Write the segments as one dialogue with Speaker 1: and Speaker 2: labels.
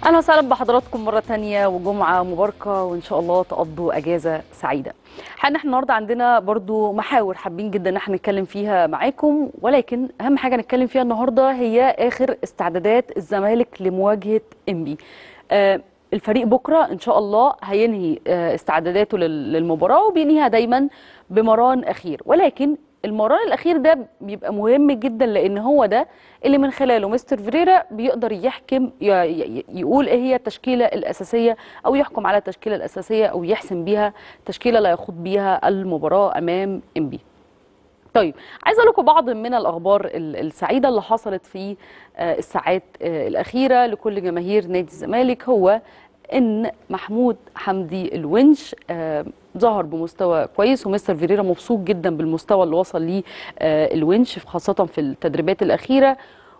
Speaker 1: اهلا وسهلا بحضراتكم مره تانية وجمعه مباركه وان شاء الله تقضوا اجازه سعيده حقيقة احنا النهارده عندنا برضو محاور حابين جدا ان احنا نتكلم فيها معاكم ولكن اهم حاجه نتكلم فيها النهارده هي اخر استعدادات الزمالك لمواجهه انبي آه الفريق بكره ان شاء الله هينهي آه استعداداته لل- للمباراه وبينهيها دايما بمران اخير ولكن المران الاخير ده بيبقى مهم جدا لان هو ده اللي من خلاله مستر فيريرا بيقدر يحكم ي- ي- يقول ايه هي التشكيله الاساسيه او يحكم على التشكيله الاساسيه او يحسم بيها التشكيله اللي هيخوض بيها المباراه امام انبي طيب عايزه اقول لكم بعض من الاخبار ال- السعيده اللي حصلت في آه، الساعات آه، الاخيره لكل جماهير نادي الزمالك هو ان محمود حمدي الونش آه، ظهر بمستوى كويس ومستر فيريرا مبسوط جدا بالمستوى اللي وصل ليه آه، الونش خاصه في التدريبات الاخيره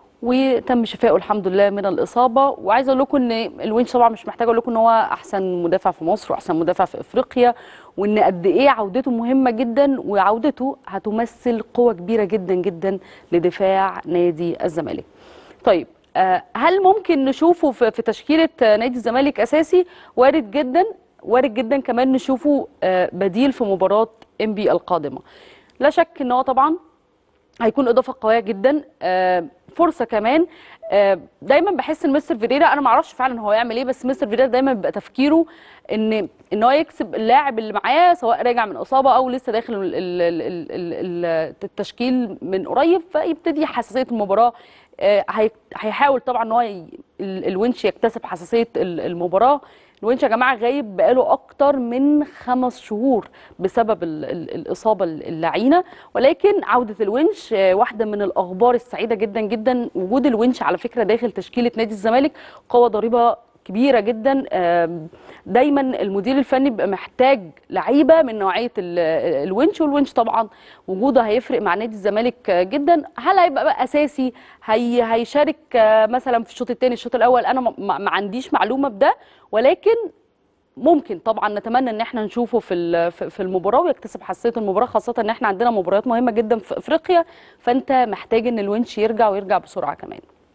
Speaker 1: وتم شفائه الحمد لله من الاصابه وعايزه اقول لكم ان الونش طبعا مش محتاجه اقول لكم ان هو احسن مدافع في مصر واحسن مدافع في افريقيا وان قد ايه عودته مهمه جدا وعودته هتمثل قوه كبيره جدا جدا لدفاع نادي الزمالك. طيب آه، هل ممكن نشوفه في في تشكيله آه، نادي الزمالك اساسي؟ وارد جدا وارد جدا كمان نشوفه آه، بديل في مباراه انبي القادمه. لا شك ان هو طبعا هيكون اضافه قويه جدا آه، فرصه كمان آه، دايما بحس ان مستر فيريرا انا ما اعرفش فعلا هو هيعمل ايه بس مستر فيريرا دايما بيبقى تفكيره ان ان هو يكسب اللاعب اللي معاه سواء راجع من اصابه او لسه داخل ال- ال- ال- ال- ال- التشكيل من قريب فيبتدي حساسيه المباراه آه، هي- هيحاول طبعا ان هو ي- ال- الونش يكتسب حساسيه ال- المباراه الونش يا جماعه غايب بقاله اكتر من خمس شهور بسبب ال ال الاصابه اللعينه ولكن عوده الونش آه، واحده من الاخبار السعيده جدا جدا وجود الونش على فكره داخل تشكيله نادي الزمالك قوه ضريبه كبيره جدا آم، دايما المدير الفني بيبقى محتاج لعيبه من نوعيه ال- الونش والونش طبعا وجوده هيفرق مع نادي الزمالك آه، جدا هل هيبقى بقى اساسي هي هيشارك آه، مثلا في الشوط الثاني الشوط الاول انا ما- ما ما عنديش معلومه بده ولكن ممكن طبعا نتمنى ان احنا نشوفه في ال- في في المباراه ويكتسب حساسيه المباراه خاصه ان احنا عندنا مباريات مهمه جدا في افريقيا فانت محتاج ان الونش يرجع ويرجع بسرعه كمان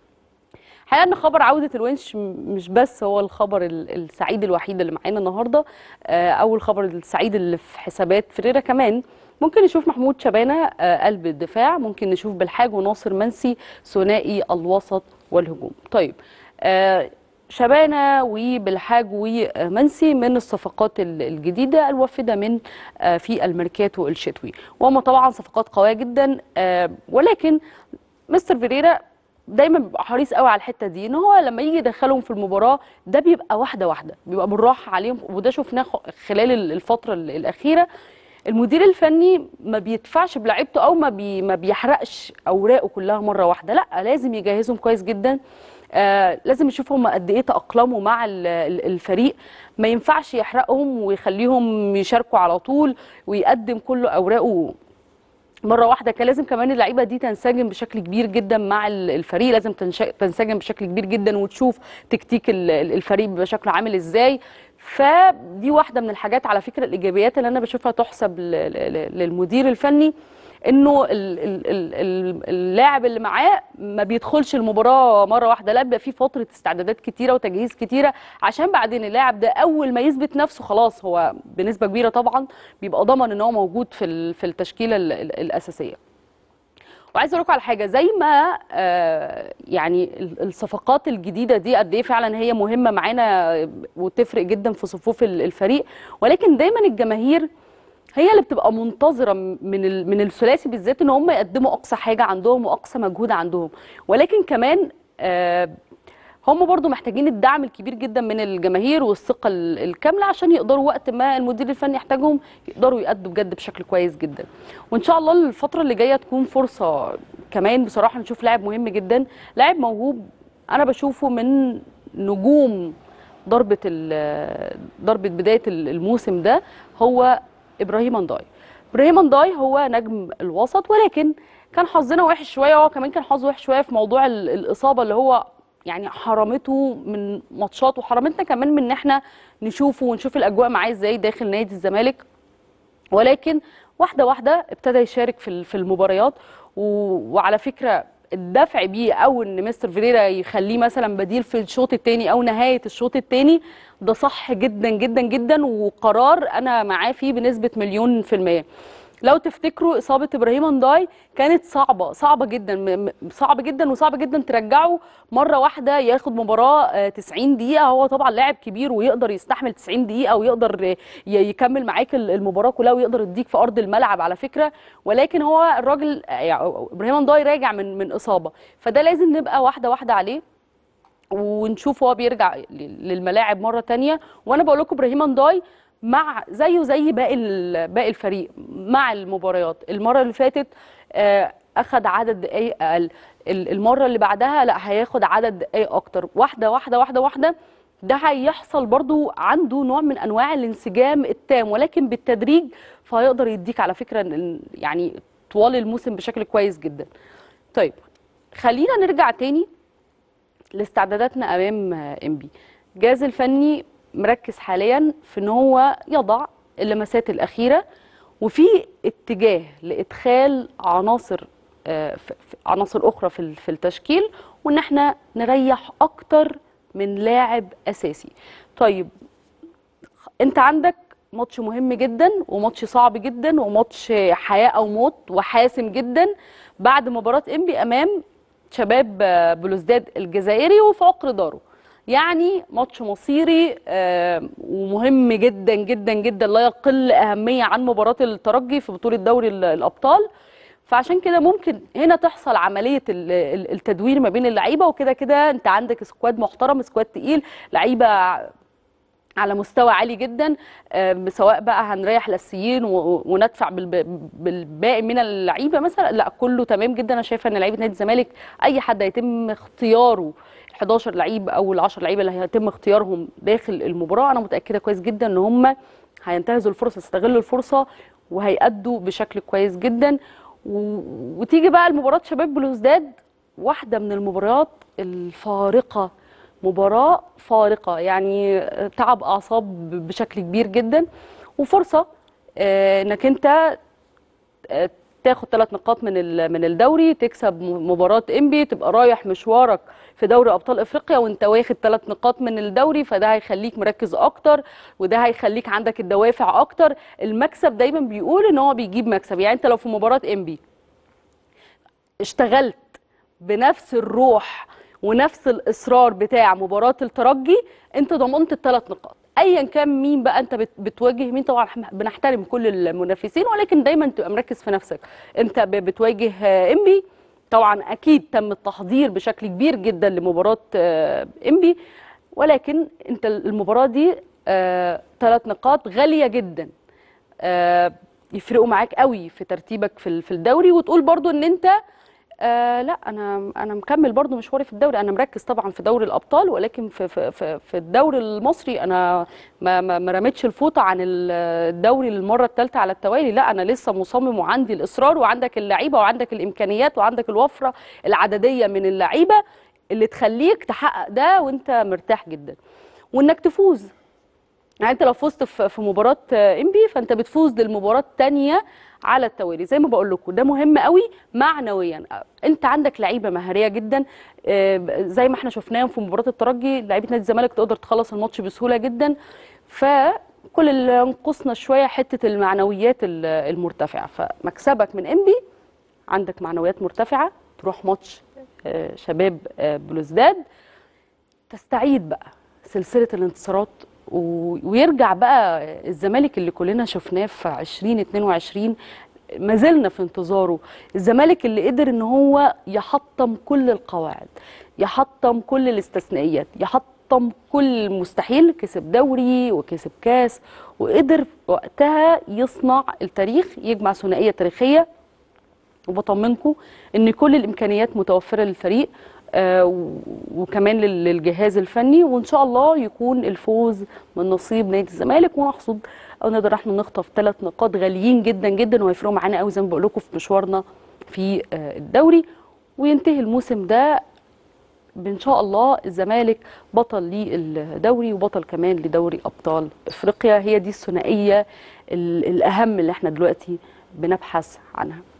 Speaker 1: حقيقة ان خبر عودة الونش م- مش بس هو الخبر ال- السعيد الوحيد اللي معانا النهارده آه، او الخبر السعيد اللي في حسابات فريرة كمان ممكن نشوف محمود شبانة آه، قلب الدفاع ممكن نشوف بالحاج وناصر منسي ثنائي الوسط والهجوم طيب آه، شبانة وبالحاج ومنسي من الصفقات ال- الجديدة الوافدة من آه، في الميركاتو الشتوي وهم طبعا صفقات قوية جدا آه، ولكن مستر فيريرا دايما بيبقى حريص قوي على الحته دي ان هو لما يجي يدخلهم في المباراه ده بيبقى واحده واحده بيبقى بالراحه عليهم وده شفناه خ- خلال ال- الفتره ال- الاخيره المدير الفني ما بيدفعش بلعيبته او ما بي ما بيحرقش اوراقه كلها مره واحده لا لازم يجهزهم كويس جدا آه لازم يشوف هم قد ايه تاقلموا مع ال- ال- الفريق ما ينفعش يحرقهم ويخليهم يشاركوا على طول ويقدم كل اوراقه مره واحده كان لازم كمان اللعيبه دي تنسجم بشكل كبير جدا مع ال- الفريق لازم تنش- تنسجم بشكل كبير جدا وتشوف تكتيك ال- ال- الفريق بيبقى شكله عامل ازاي فدي واحده من الحاجات على فكره الايجابيات اللي انا بشوفها تحسب ل- ل- ل- للمدير الفني انه ال- ال- ال- ال- اللاعب اللي معاه ما بيدخلش المباراه مره واحده لا بيبقى في فتره استعدادات كتيره وتجهيز كتيره عشان بعدين اللاعب ده اول ما يثبت نفسه خلاص هو بنسبه كبيره طبعا بيبقى ضمن ان هو موجود في ال- في التشكيله ال- ال- الاساسيه وعايزه اقول لكم على حاجه زي ما آه، يعني ال- الصفقات الجديده دي قد ايه فعلا هي مهمه معانا وتفرق جدا في صفوف ال- الفريق ولكن دايما الجماهير هي اللي بتبقى منتظره من ال- من الثلاثي بالذات ان هم يقدموا اقصى حاجه عندهم واقصى مجهود عندهم ولكن كمان آه، هم برضو محتاجين الدعم الكبير جدا من الجماهير والثقه ال- الكامله عشان يقدروا وقت ما المدير الفني يحتاجهم يقدروا يأدوا بجد بشكل كويس جدا وان شاء الله الفتره اللي جايه تكون فرصه كمان بصراحه نشوف لاعب مهم جدا لاعب موهوب انا بشوفه من نجوم ضربه ال- ضربه بدايه الموسم ده هو ابراهيم انداي ابراهيم انداي هو نجم الوسط ولكن كان حظنا وحش شويه هو كمان كان حظه وحش شويه في موضوع ال- الاصابه اللي هو يعني حرمته من ماتشات وحرمتنا كمان من ان احنا نشوفه ونشوف الاجواء معاه ازاي داخل نادي الزمالك ولكن واحده واحده ابتدى يشارك في ال- في المباريات و- وعلى فكره الدفع بيه او ان مستر فيريرا يخليه مثلا بديل في الشوط الثاني او نهايه الشوط الثاني ده صح جدا جدا جدا وقرار انا معاه فيه بنسبه مليون في الميه لو تفتكروا اصابه ابراهيم انداي كانت صعبه صعبه جدا م- م- صعب جدا وصعب جدا ترجعه مره واحده ياخد مباراه آه، 90 دقيقه هو طبعا لاعب كبير ويقدر يستحمل 90 دقيقه ويقدر ي- يكمل معاك ال- المباراه كلها ويقدر يديك في ارض الملعب على فكره ولكن هو الراجل آه، يعني ابراهيم انداي راجع من من اصابه فده لازم نبقى واحده واحده عليه ونشوف هو بيرجع ل- للملاعب مره تانية وانا بقول لكم ابراهيم انداي مع زيه زي باقي ال- باقي الفريق مع المباريات المره اللي فاتت آه، اخد عدد دقايق اقل ال- المره اللي بعدها لا هياخد عدد دقايق اكتر واحده واحده واحده واحده ده هيحصل برضو عنده نوع من انواع الانسجام التام ولكن بالتدريج فهيقدر يديك على فكره إن- يعني طوال الموسم بشكل كويس جدا طيب خلينا نرجع تاني لاستعداداتنا امام انبي الجهاز الفني مركز حاليا في ان هو يضع اللمسات الاخيره وفي اتجاه لادخال عناصر آه، ف- ف- عناصر اخرى في ال- في التشكيل وان احنا نريح اكتر من لاعب اساسي طيب انت عندك ماتش مهم جدا وماتش صعب جدا وماتش حياة او موت وحاسم جدا بعد مباراة انبي امام شباب آه، بلوزداد الجزائري وفي عقر داره يعني ماتش مصيري آه، ومهم جدا جدا جدا لا يقل أهمية عن مباراة الترجي في بطولة دوري ال- الأبطال فعشان كده ممكن هنا تحصل عملية ال- ال- التدوير ما بين اللعيبة وكده كده انت عندك سكواد محترم سكواد تقيل لعيبة على مستوى عالي جدا آم، سواء بقى هنريح لاسيين و- وندفع بالب- بالباقي من اللعيبه مثلا لا كله تمام جدا انا شايفه ان لعيبه نادي الزمالك اي حد هيتم اختياره 11 لعيب او ال 10 لعيبه اللي هيتم اختيارهم داخل المباراه انا متاكده كويس جدا ان هم هينتهزوا الفرصه يستغلوا الفرصه وهيأدوا بشكل كويس جدا و... وتيجي بقى المباراه شباب بلوزداد واحده من المباريات الفارقه مباراة فارقة يعني تعب أعصاب بشكل كبير جدا وفرصة آه، إنك أنت آه، تاخد ثلاث نقاط من ال- من الدوري تكسب م- مباراة انبي تبقى رايح مشوارك في دوري ابطال افريقيا وانت واخد ثلاث نقاط من الدوري فده هيخليك مركز اكتر وده هيخليك عندك الدوافع اكتر المكسب دايما بيقول ان هو بيجيب مكسب يعني انت لو في مباراة انبي اشتغلت بنفس الروح ونفس الاصرار بتاع مباراه الترجي انت ضمنت الثلاث نقاط ايا كان مين بقى انت بت- بتواجه مين طبعا احنا بنحترم كل المنافسين ولكن دايما تبقى مركز في نفسك انت ب- بتواجه آه، انبي طبعا اكيد تم التحضير بشكل كبير جدا لمباراه آه، انبي ولكن انت المباراه دي ثلاث نقاط غاليه جدا آه، يفرقوا معاك قوي في ترتيبك في ال- في الدوري وتقول برضو ان انت آه لا انا انا مكمل برضو مشواري في الدوري انا مركز طبعا في دوري الابطال ولكن في في في, في الدوري المصري انا ما ما ما رميتش الفوطه عن ال- الدوري المره الثالثه على التوالي لا انا لسه مصمم وعندي الاصرار وعندك اللعيبه وعندك الامكانيات وعندك الوفره العدديه من اللعيبه اللي تخليك تحقق ده وانت مرتاح جدا وانك تفوز يعني انت لو فزت في في مباراه آه، انبي فانت بتفوز للمباراه الثانيه على التوالي زي ما بقول لكم ده مهم قوي معنويا آه، انت عندك لعيبه مهاريه جدا آه، زي ما احنا شفناهم في مباراه الترجي لعيبه نادي الزمالك تقدر تخلص الماتش بسهوله جدا فكل اللي ينقصنا شويه حته المعنويات ال- المرتفعه فمكسبك من انبي عندك معنويات مرتفعه تروح ماتش آه، شباب آه، بلوزداد تستعيد بقى سلسلة الانتصارات و... ويرجع بقى الزمالك اللي كلنا شفناه في 2022 ما زلنا في انتظاره الزمالك اللي قدر ان هو يحطم كل القواعد يحطم كل الاستثنائيات يحطم كل المستحيل كسب دوري وكسب كاس وقدر وقتها يصنع التاريخ يجمع ثنائية تاريخية وبطمنكم ان كل الامكانيات متوفره للفريق آه، و- وكمان لل- للجهاز الفني وان شاء الله يكون الفوز من نصيب نادي الزمالك ونحصد او نقدر احنا نخطف ثلاث نقاط غاليين جدا جدا وهيفرقوا معانا قوي زي ما بقول لكم في مشوارنا في آه، الدوري وينتهي الموسم ده ان شاء الله الزمالك بطل للدوري وبطل كمان لدوري ابطال افريقيا هي دي الثنائيه ال- الاهم اللي احنا دلوقتي بنبحث عنها